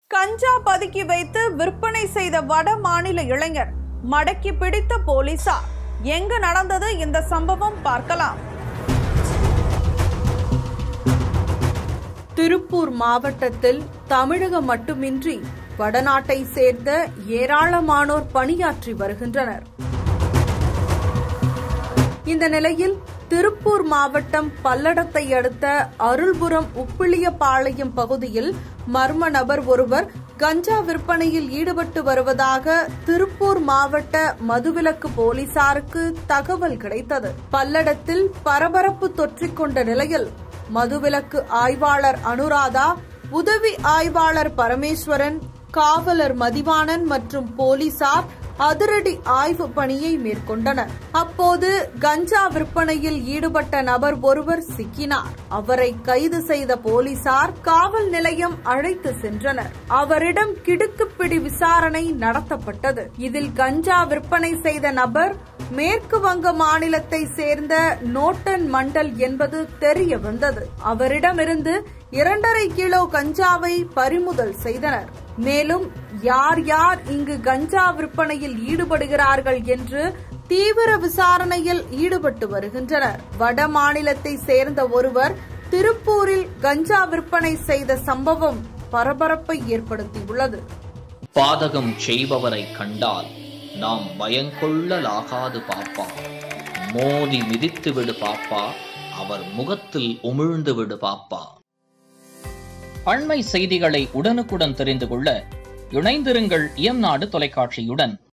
கஞ்சா பதுக்கி வைத்து விற்பனை செய்த வட மாநில இளைஞர் மடக்கி பிடித்த போலீசார் எங்கு நடந்தது இந்த சம்பவம் பார்க்கலாம் திருப்பூர் மாவட்டத்தில் தமிழகம் மட்டுமின்றி வடநாட்டை சேர்ந்த ஏராளமானோர் பணியாற்றி வருகின்றனர் இந்த நிலையில் திருப்பூர் மாவட்டம் பல்லடத்தை அடுத்த அருள்புரம் உப்பிளியபாளையம் பகுதியில் மர்ம நபர் ஒருவர் கஞ்சா விற்பனையில் ஈடுபட்டு வருவதாக திருப்பூர் மாவட்ட மதுவிலக்கு போலீசாருக்கு தகவல் கிடைத்தது பல்லடத்தில் பரபரப்பு தொற்றிக்கொண்ட நிலையில் மதுவிலக்கு ஆய்வாளர் அனுராதா உதவி ஆய்வாளர் பரமேஸ்வரன் காவலர் மதிவாணன் மற்றும் போலீசார் அதிரடி ஆய்வு பணியை மேற்கொண்டனர் அப்போது கஞ்சா விற்பனையில் ஈடுபட்ட நபர் ஒருவர் சிக்கினார் அவரை கைது செய்த போலீசார் காவல் நிலையம் அழைத்து சென்றனர் அவரிடம் கிடுக்குப்பிடி விசாரணை நடத்தப்பட்டது இதில் கஞ்சா விற்பனை செய்த நபர் மேற்கு வங்க மாநிலத்தை சேர்ந்த நோட்டன் மண்டல் என்பது தெரிய வந்தது அவரிடமிருந்து இரண்டரை கிலோ கஞ்சாவை பறிமுதல் செய்தனர் மேலும் யார் யார் இங்கு கஞ்சா விற்பனையில் ஈடுபடுகிறார்கள் என்று தீவிர விசாரணையில் ஈடுபட்டு வருகின்றனர் வட மாநிலத்தை சேர்ந்த ஒருவர் திருப்பூரில் கஞ்சா விற்பனை செய்த சம்பவம் பரபரப்பை ஏற்படுத்தியுள்ளது பாதகம் செய்பவரை கண்டால் நாம் பயங்கொள்ளலாகாது பாப்பா மோதி மிதித்து விடு பாப்பா அவர் முகத்தில் உமிழ்ந்து விடு பாப்பா அண்மை செய்திகளை உடனுக்குடன் தெரிந்து கொள்ள இணைந்திருங்கள் இயம்நாடு தொலைக்காட்சியுடன்